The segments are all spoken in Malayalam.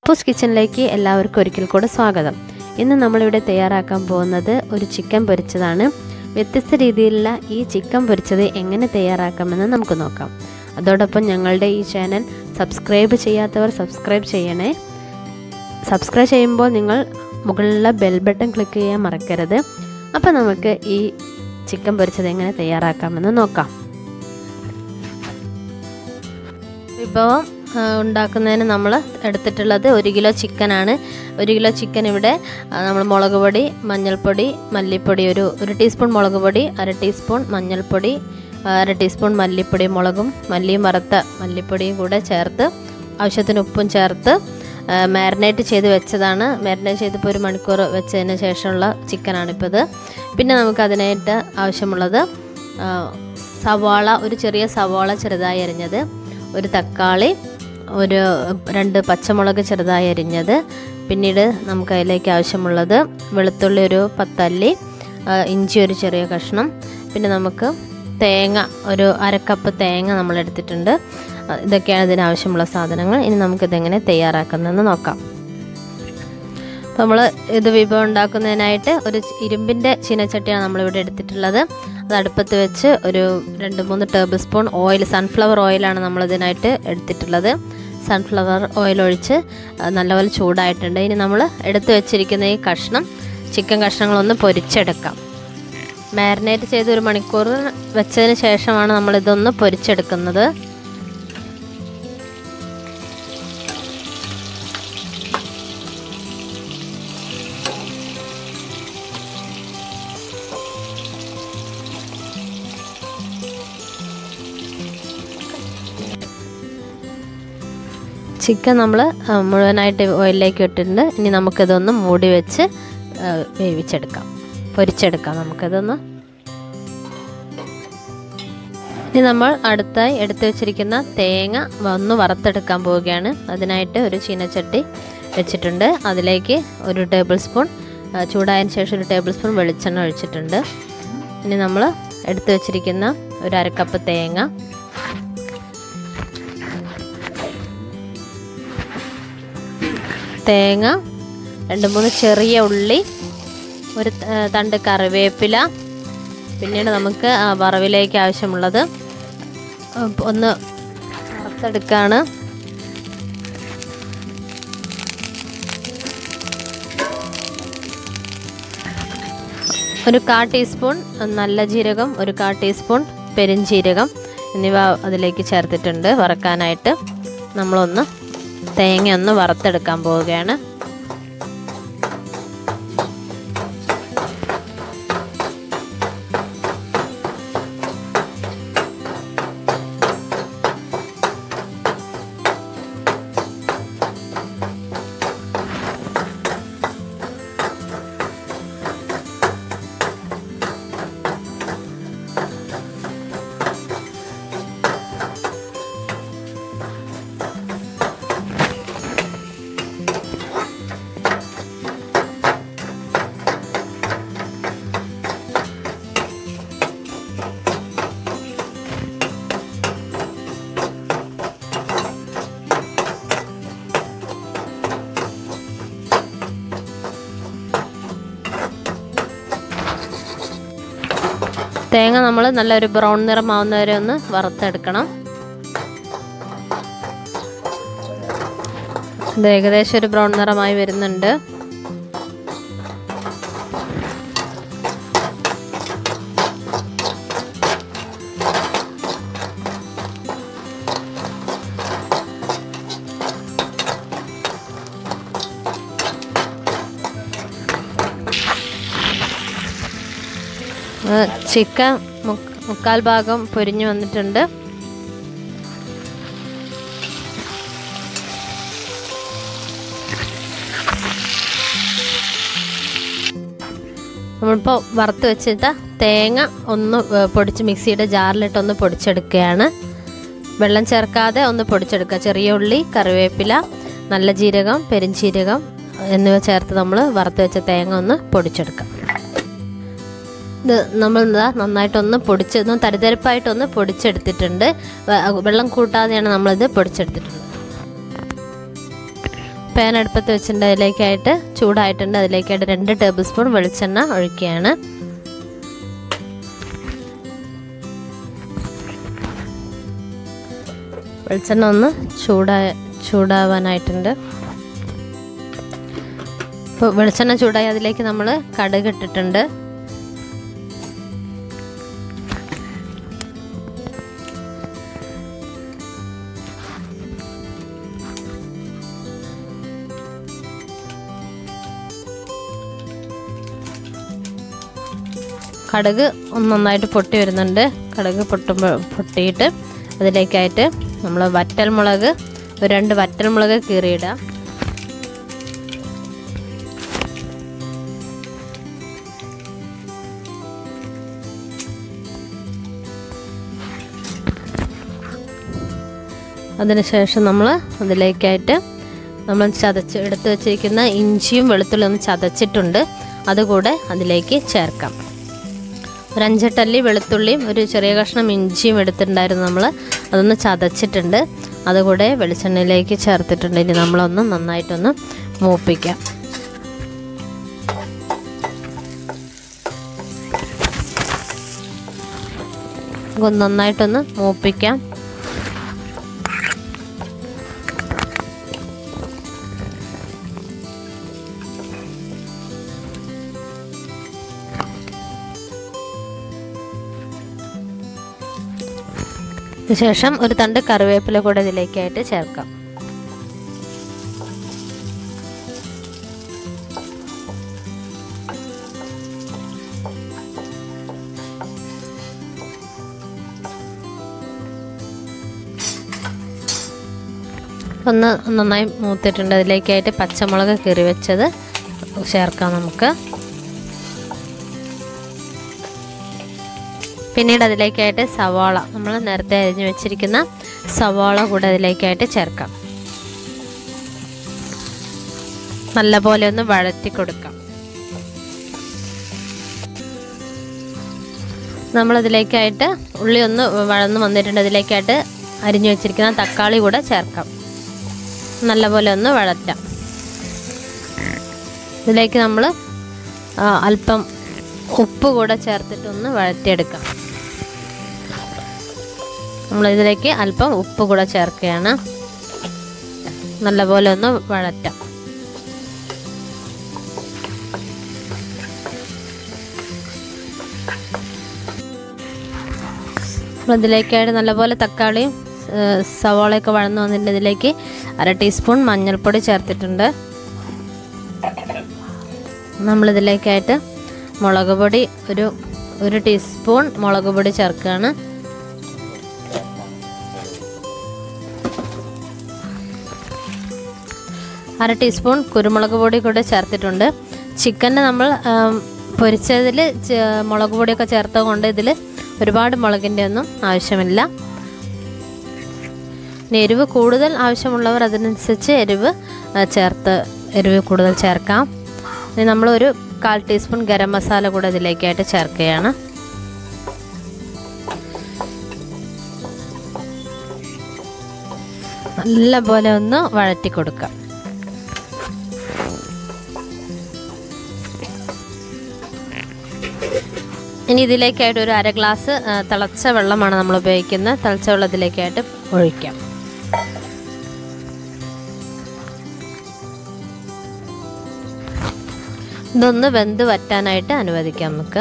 പൂസ് കിച്ചണിലേക്ക് എല്ലാവർക്കും ഒരിക്കൽ കൂടെ സ്വാഗതം ഇന്ന് നമ്മളിവിടെ തയ്യാറാക്കാൻ പോകുന്നത് ഒരു ചിക്കൻ പൊരിച്ചതാണ് വ്യത്യസ്ത രീതിയിലുള്ള ഈ ചിക്കൻ പൊരിച്ചത് എങ്ങനെ തയ്യാറാക്കാമെന്ന് നമുക്ക് നോക്കാം അതോടൊപ്പം ഞങ്ങളുടെ ഈ ചാനൽ സബ്സ്ക്രൈബ് ചെയ്യാത്തവർ സബ്സ്ക്രൈബ് ചെയ്യണേ സബ്സ്ക്രൈബ് ചെയ്യുമ്പോൾ നിങ്ങൾ മുകളിലുള്ള ബെൽ ബട്ടൺ ക്ലിക്ക് ചെയ്യാൻ മറക്കരുത് അപ്പോൾ നമുക്ക് ഈ ചിക്കൻ പൊരിച്ചത് എങ്ങനെ തയ്യാറാക്കാമെന്ന് നോക്കാം വിഭവം ആ, ഉണ്ടാക്കുന്നതിന് നമ്മൾ എടുത്തിട്ടുള്ളത് ഒരു കിലോ ചിക്കനാണ് ഒരു കിലോ ചിക്കൻ ഇവിടെ നമ്മൾ മുളക് പൊടി മഞ്ഞൾപ്പൊടി മല്ലിപ്പൊടി ഒരു ഒരു ടീസ്പൂൺ മുളക് പൊടി അര ടീസ്പൂൺ മഞ്ഞൾപ്പൊടി അര ടീസ്പൂൺ മല്ലിപ്പൊടി മുളകും മല്ലിയും വറുത്ത മല്ലിപ്പൊടിയും കൂടെ ചേർത്ത് ആവശ്യത്തിന് ഉപ്പും ചേർത്ത് മാരിനേറ്റ് ചെയ്ത് വെച്ചതാണ് മാരിനേറ്റ് ചെയ്തിപ്പോൾ ഒരു മണിക്കൂർ വെച്ചതിന് ശേഷമുള്ള ചിക്കനാണിപ്പോൾ ഇത് പിന്നെ നമുക്ക് അതിനായിട്ട് ആവശ്യമുള്ളത് ആ, സവാള ഒരു ചെറിയ സവാള ചെറുതായി അരിഞ്ഞത് ഒരു തക്കാളി ഒരു രണ്ട് പച്ചമുളക് ചെറുതായി അരിഞ്ഞത് പിന്നീട് നമുക്ക് അതിലേക്ക് ആവശ്യമുള്ളത് വെളുത്തുള്ളി ഒരു പത്തല്ലി ആ, ഇഞ്ചി ഒരു ചെറിയ കഷ്ണം പിന്നെ നമുക്ക് തേങ്ങ ഒരു അരക്കപ്പ് തേങ്ങ നമ്മൾ എടുത്തിട്ടുണ്ട് ആ, ഇതൊക്കെയാണ് ഇതിന് ആവശ്യമുള്ള സാധനങ്ങൾ ഇനി നമുക്കിതെങ്ങനെ തയ്യാറാക്കുന്നതെന്ന് നോക്കാം അപ്പോൾ നമ്മൾ ഇത് വിഭവം ഉണ്ടാക്കുന്നതിനായിട്ട് ഒരു ഇരുമ്പിൻ്റെ ചീനച്ചട്ടിയാണ് നമ്മളിവിടെ എടുത്തിട്ടുള്ളത് അത് അടുപ്പത്ത് വെച്ച് ഒരു രണ്ട് മൂന്ന് ടേബിൾ സ്പൂൺ ഓയിൽ സൺഫ്ലവർ ഓയിലാണ് നമ്മളിതിനായിട്ട് എടുത്തിട്ടുള്ളത് സൺഫ്ലവർ ഓയിൽ ഒഴിച്ച് അത് നല്ലപോലെ ചൂടായിട്ടുണ്ട് ഇനി നമ്മൾ എടുത്ത് വെച്ചിരിക്കുന്ന ഈ കഷ്ണം ചിക്കൻ കഷ്ണങ്ങളൊന്ന് പൊരിച്ചെടുക്കാം മാരിനേറ്റ് ചെയ്ത് ഒരു മണിക്കൂർ വെച്ചതിന് ശേഷമാണ് നമ്മളിതൊന്ന് പൊരിച്ചെടുക്കുന്നത് ചിക്കൻ നമ്മൾ മുഴുവനായിട്ട് ഓയിലിലേക്ക് ഇട്ടിട്ടുണ്ട് ഇനി നമുക്കിതൊന്ന് മൂടി വെച്ച് ആ, വേവിച്ചെടുക്കാം പൊരിച്ചെടുക്കാം നമുക്കിതൊന്ന് ഇനി നമ്മൾ അടുത്തായി എടുത്തു വെച്ചിരിക്കുന്ന തേങ്ങ ഒന്ന് വറുത്തെടുക്കാൻ പോവുകയാണ് അതിനായിട്ട് ഒരു ചീനച്ചട്ടി വെച്ചിട്ടുണ്ട് അതിലേക്ക് ഒരു ടേബിൾ സ്പൂൺ ആ, ചൂടായതിന് ശേഷം ഒരു ടേബിൾ സ്പൂൺ വെളിച്ചെണ്ണ ഒഴിച്ചിട്ടുണ്ട് ഇനി നമ്മൾ എടുത്തു വെച്ചിരിക്കുന്ന ഒരു അരക്കപ്പ് തേങ്ങ തേങ്ങ രണ്ട് മൂന്ന് ചെറിയ ഉള്ളി ഒരു ത- തണ്ട് കറിവേപ്പില പിന്നീട് നമുക്ക് ആ വറവിലേക്ക് ആവശ്യമുള്ളത് ഒന്ന് വറുത്തെടുക്കുകയാണ് ഒരു കാ ടീസ്പൂൺ നല്ല ജീരകം ഒരു കാ ടീസ്പൂൺ പെരുംജീരകം എന്നിവ അതിലേക്ക് ചേർത്തിട്ടുണ്ട് വറക്കാനായിട്ട് നമ്മളൊന്ന് തേങ്ങ ഒന്ന് വറുത്തെടുക്കാൻ പോവുകയാണ് തേങ്ങ നമ്മൾ നല്ലൊരു ബ്രൗൺ നിറമാവുന്ന വരെ ഒന്ന് വറുത്തെടുക്കണം ഇത് ഏകദേശം ഒരു ബ്രൗൺ നിറമായി വരുന്നുണ്ട് ചിക്കൻ മുക്കാൽ ഭാഗം പൊരിഞ്ഞു വന്നിട്ടുണ്ട് നമ്മളിപ്പോൾ വറുത്ത് വെച്ചിട്ട് തേങ്ങ ഒന്ന് ഏ, പൊടിച്ച് മിക്സിയുടെ ജാറിലിട്ട് ഒന്ന് പൊടിച്ചെടുക്കുകയാണ് വെള്ളം ചേർക്കാതെ ഒന്ന് പൊടിച്ചെടുക്കുക ചെറിയ ഉള്ളി കറിവേപ്പില നല്ല ജീരകം പെരുംജീരകം എന്നിവ ചേർത്ത് നമ്മൾ വറുത്ത് വെച്ച തേങ്ങ ഒന്ന് പൊടിച്ചെടുക്കാം ഇത് നമ്മൾ എന്താ നന്നായിട്ടൊന്ന് പൊടിച്ച് ഒന്ന് തരിതരിപ്പായിട്ടൊന്ന് പൊടിച്ചെടുത്തിട്ടുണ്ട് വെ- വെള്ളം കൂട്ടാതെയാണ് നമ്മളിത് പൊടിച്ചെടുത്തിട്ടുള്ളത് പാൻ അടുപ്പത്ത് വെച്ചിട്ടുണ്ട് അതിലേക്കായിട്ട് ചൂടായിട്ടുണ്ട് അതിലേക്കായിട്ട് രണ്ട് ടേബിൾ സ്പൂൺ വെളിച്ചെണ്ണ ഒഴിക്കുകയാണ് വെളിച്ചെണ്ണ ഒന്ന് ചൂടാ ചൂടാവാനായിട്ടുണ്ട് ഇപ്പോൾ വെളിച്ചെണ്ണ ചൂടായി അതിലേക്ക് നമ്മൾ കടുക് ഇട്ടിട്ടുണ്ട് കടുക് ഒന്ന് നന്നായിട്ട് പൊട്ടി വരുന്നുണ്ട് കടുക് പൊട്ടുമ്പോൾ പൊട്ടിയിട്ട് അതിലേക്കായിട്ട് നമ്മൾ വറ്റൽമുളക് ഒരു രണ്ട് വറ്റൽമുളക് കീറിയിടാം അതിനുശേഷം നമ്മൾ അതിലേക്കായിട്ട് നമ്മൾ ചതച്ച് എടുത്ത് വെച്ചിരിക്കുന്ന ഇഞ്ചിയും വെളുത്തുള്ളിയും ഒന്ന് ചതച്ചിട്ടുണ്ട് അതുകൂടെ അതിലേക്ക് ചേർക്കാം ഒരു അഞ്ചെട്ടല്ലി വെളുത്തുള്ളിയും ഒരു ചെറിയ കഷ്ണം ഇഞ്ചിയും എടുത്തിട്ടുണ്ടായിരുന്നു നമ്മൾ അതൊന്ന് ചതച്ചിട്ടുണ്ട് അതുകൂടെ വെളിച്ചെണ്ണയിലേക്ക് ചേർത്തിട്ടുണ്ട് ഇനി നമ്മളൊന്ന് നന്നായിട്ടൊന്ന് മൂപ്പിക്കാം ഒന്ന് നന്നായിട്ടൊന്ന് മൂപ്പിക്കാം ശേഷം ഒരു തണ്ട് കറിവേപ്പില കൂടെ ഇതിലേക്കായിട്ട് ചേർക്കാം ഒന്ന് നന്നായി മൂത്തിട്ടുണ്ട് അതിലേക്കായിട്ട് പച്ചമുളക് കീറി വെച്ചത് ചേർക്കാം നമുക്ക് പിന്നീട് അതിലേക്കായിട്ട് സവാള നമ്മൾ നേരത്തെ അരിഞ്ഞു വെച്ചിരിക്കുന്ന സവാള കൂടെ അതിലേക്കായിട്ട് ചേർക്കാം നല്ലപോലെ ഒന്ന് വഴറ്റി കൊടുക്കാം നമ്മളതിലേക്കായിട്ട് ഉള്ളി ഒന്ന് വഴന്ന് വന്നിട്ടുണ്ട് അതിലേക്കായിട്ട് അരിഞ്ഞു വെച്ചിരിക്കുന്ന തക്കാളി കൂടെ ചേർക്കാം നല്ലപോലെ ഒന്ന് വഴറ്റാം ഇതിലേക്ക് നമ്മൾ അല്പം ഉപ്പ് കൂടെ ചേർത്തിട്ടൊന്ന് വഴറ്റിയെടുക്കാം നമ്മളിതിലേക്ക് അല്പം ഉപ്പ് കൂടെ ചേർക്കുകയാണ് നല്ലപോലെ ഒന്ന് വഴറ്റാം ഇതിലേക്കായിട്ട് നല്ലപോലെ തക്കാളിയും സവാളയൊക്കെ വഴന്ന് വന്നിട്ട് ഇതിലേക്ക് അര ടീസ്പൂൺ മഞ്ഞൾപ്പൊടി ചേർത്തിട്ടുണ്ട് നമ്മളിതിലേക്കായിട്ട് മുളക് പൊടി ഒരു ഒരു ടീസ്പൂൺ മുളക് പൊടി ചേർക്കുകയാണ് അര ടീസ്പൂൺ കുരുമുളക് പൊടി കൂടെ ചേർത്തിട്ടുണ്ട് ചിക്കന് നമ്മൾ പൊരിച്ചതിൽ മുളക് പൊടിയൊക്കെ ചേർത്തത് കൊണ്ട് ഇതിൽ ഒരുപാട് മുളകിൻ്റെ ഒന്നും ആവശ്യമില്ല ഇനി എരിവ് കൂടുതൽ ആവശ്യമുള്ളവർ അതിനനുസരിച്ച് എരിവ് ചേർത്ത് എരിവ് കൂടുതൽ ചേർക്കാം ഇനി നമ്മളൊരു കാൽ ടീസ്പൂൺ ഗരം മസാല കൂടെ ഇതിലേക്കായിട്ട് ചേർക്കുകയാണ് നല്ല പോലെ ഒന്ന് വഴറ്റി കൊടുക്കാം ഇനി ഇതിലേക്കായിട്ട് ഒരു അര ഗ്ലാസ് തിളച്ച വെള്ളമാണ് നമ്മൾ ഉപയോഗിക്കുന്നത് തിളച്ച വെള്ളത്തിലേക്കായിട്ട് ഒഴിക്കാം ഇതൊന്ന് വെന്ത് വറ്റാനായിട്ട് അനുവദിക്കാം നമുക്ക്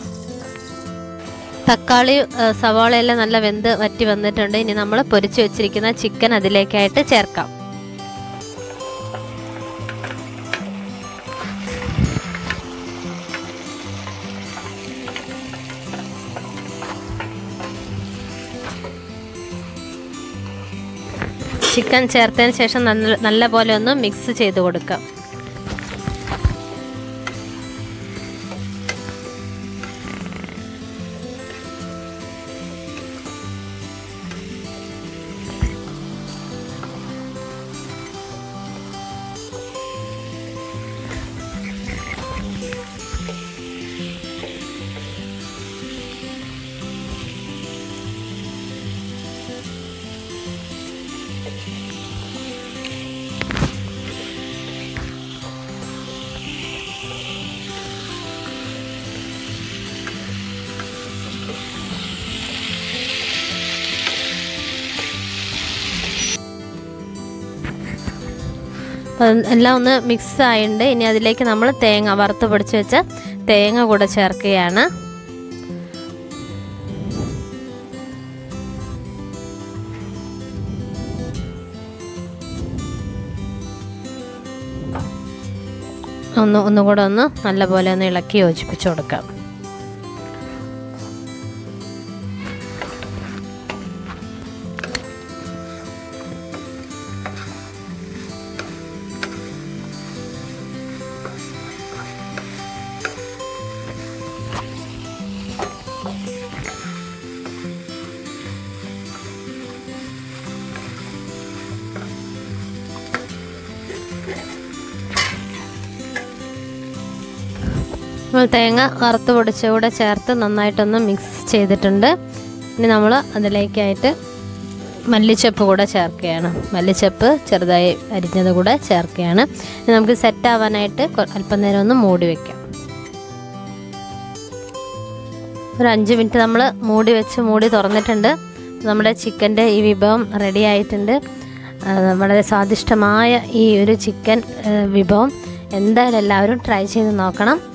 തക്കാളി സവാളയെല്ലാം നല്ല വെന്ത് വറ്റി വന്നിട്ടുണ്ട് ഇനി നമ്മൾ പൊരിച്ചു വെച്ചിരിക്കുന്ന ചിക്കൻ അതിലേക്കായിട്ട് ചേർക്കാം ചിക്കൻ ചേർത്തതിന് ശേഷം നല്ല നല്ല പോലെ ഒന്ന് മിക്സ് ചെയ്ത് കൊടുക്കാം അത് എല്ലാം ഒന്ന് മിക്സ് ആയിട്ടുണ്ട് ഇനി അതിലേക്ക് നമ്മൾ തേങ്ങ വറുത്ത് പൊടിച്ച് വെച്ച തേങ്ങ കൂടെ ചേർക്കുകയാണ് ഒന്ന് ഒന്നുകൂടെ ഒന്ന് നല്ലപോലെ ഒന്ന് ഇളക്കി യോജിപ്പിച്ച് കൊടുക്കാം നമ്മൾ തേങ്ങ വറുത്ത് പൊടിച്ച കൂടെ ചേർത്ത് നന്നായിട്ടൊന്ന് മിക്സ് ചെയ്തിട്ടുണ്ട് ഇനി നമ്മൾ അതിലേക്കായിട്ട് മല്ലിച്ചപ്പ് കൂടെ ചേർക്കുകയാണ് മല്ലിച്ചപ്പ് ചെറുതായി അരിഞ്ഞത് കൂടെ ചേർക്കുകയാണ് ഇനി നമുക്ക് സെറ്റ് ആവാനായിട്ട് കൊ- അല്പം നേരം ഒന്ന് മൂടി വെക്കാം ഒരു അഞ്ച് മിനിറ്റ് നമ്മൾ മൂടി വെച്ച് മൂടി തുറന്നിട്ടുണ്ട് നമ്മുടെ ചിക്കൻ്റെ ഈ വിഭവം റെഡി ആയിട്ടുണ്ട് ആ, വളരെ സ്വാദിഷ്ടമായ ഈ ഒരു ചിക്കൻ ആ, വിഭവം എന്തായാലും എല്ലാവരും ട്രൈ ചെയ്ത് നോക്കണം